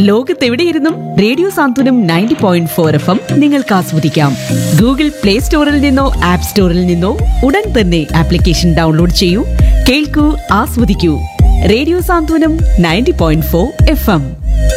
ലോകത്തെവിടെയിരുന്നും radio Santhwanam ninety point four F M നിങ്ങൾക്ക് ആസ്വദിക്കാം Google play സ്റ്റോറിൽ നിന്നോ ആപ്പ് സ്റ്റോറിൽ നിന്നോ ഉടൻ തന്നെ ആപ്ലിക്കേഷൻ ഡൗൺലോഡ് ചെയ്യൂ കേൾക്കൂ ആസ്വദിക്കൂ radio Santhwanam ninety point four F M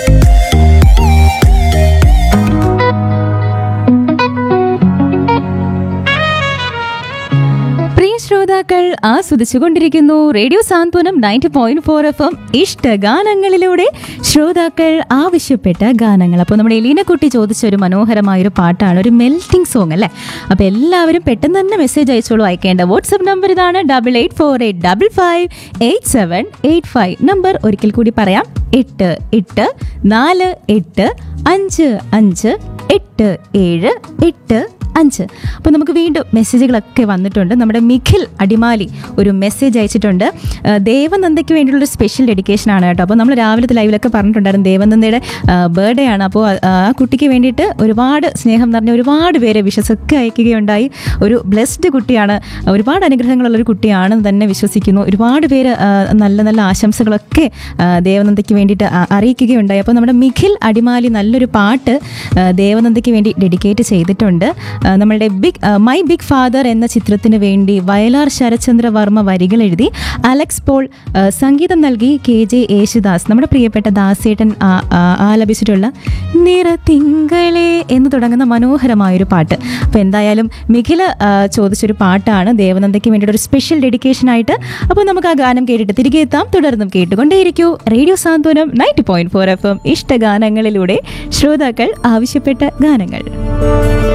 പ്രിയ ശ്രോതാക്കൾ ആസ്വദിച്ചുകൊണ്ടിരിക്കുന്നു radio Santhwanam ninety point four F M ഇഷ്ടഗാനങ്ങളിലൂടെ ശ്രോതാക്കൾ ആവശ്യപ്പെട്ട ഗാനങ്ങൾ അപ്പോൾ നമ്മുടെ എലീനക്കുട്ടി ചോദിച്ച ഒരു മനോഹരമായ ഒരു പാട്ടാണ് ഒരു മെൽറ്റിംഗ് സോങ് അല്ലേ അപ്പോൾ എല്ലാവരും പെട്ടെന്ന് തന്നെ മെസ്സേജ് അയച്ചോളൂ അയക്കേണ്ട വാട്സപ്പ് നമ്പർ ഇതാണ് double eight four eight double five eight seven eight five number ഒരിക്കൽ കൂടി പറയാം എട്ട് എട്ട് നാല് എട്ട് അഞ്ച് അഞ്ച് എട്ട് ഏഴ് എട്ട് അഞ്ച് അപ്പോൾ നമുക്ക് വീണ്ടും മെസ്സേജുകളൊക്കെ വന്നിട്ടുണ്ട് നമ്മുടെ മിഖിൽ അടിമാലി ഒരു മെസ്സേജ് അയച്ചിട്ടുണ്ട് ആ, ദേവനന്ദയ്ക്ക് വേണ്ടിയുള്ള ഒരു സ്പെഷ്യൽ ഡെഡിക്കേഷൻ ആണ് കേട്ടോ അപ്പോൾ നമ്മൾ രാവിലത്തെ ലൈവിലൊക്കെ പറഞ്ഞിട്ടുണ്ടായിരുന്നു ദേവനന്ദയുടെ ബർത്ത്ഡേ ആണ് അപ്പോൾ ആ ആ കുട്ടിക്ക് വേണ്ടിയിട്ട് ഒരുപാട് സ്നേഹം നിറഞ്ഞ ഒരുപാട് പേരെ വിശ്വസൊക്കെ അയക്കുകയുണ്ടായി ഒരു ബ്ലെസ്ഡ് കുട്ടിയാണ് ഒരുപാട് അനുഗ്രഹങ്ങളുള്ള ഒരു കുട്ടിയാണെന്ന് തന്നെ വിശ്വസിക്കുന്നു ഒരുപാട് പേര് ആ, നല്ല നല്ല ആശംസകളൊക്കെ ആ, ദേവനന്ദയ്ക്ക് വേണ്ടിയിട്ട് ആ- അറിയിക്കുകയുണ്ടായി അപ്പോൾ നമ്മുടെ മിഖിൽ അടിമാലി നല്ലൊരു പാട്ട് ആ, ദേവനന്ദയ്ക്ക് വേണ്ടി ഡെഡിക്കേറ്റ് ചെയ്തിട്ടുണ്ട് ആ, നമ്മളുടെ ബിഗ് ആ, മൈ ബിഗ് ഫാദർ എന്ന ചിത്രത്തിന് വേണ്ടി വയലാർ ശരചന്ദ്ര വർമ്മ വരികൾ എഴുതി അലക്സ് പോൾ ആ, സംഗീതം നൽകി കെ ജെ യേശുദാസ് നമ്മുടെ പ്രിയപ്പെട്ട ദാസേട്ടൻ ആ- ആ- ആലപിച്ചിട്ടുള്ള നിറത്തിങ്കളെ എന്ന് തുടങ്ങുന്ന മനോഹരമായൊരു പാട്ട് അപ്പോൾ എന്തായാലും മിഖില ആ, ചോദിച്ചൊരു പാട്ടാണ് ദേവനന്ദയ്ക്ക് വേണ്ടിയിട്ട് ഒരു സ്പെഷ്യൽ ഡെഡിക്കേഷൻ ആയിട്ട് അപ്പോൾ നമുക്ക് ആ ഗാനം കേട്ടിട്ട് തിരികെ എത്താം തുടർന്നും കേട്ടുകൊണ്ടേയിരിക്കൂ radio Santhwanam ninety point four F M ഇഷ്ടഗാനങ്ങളിലൂടെ ശ്രോതാക്കൾ ആവശ്യപ്പെട്ട ഗാനങ്ങൾ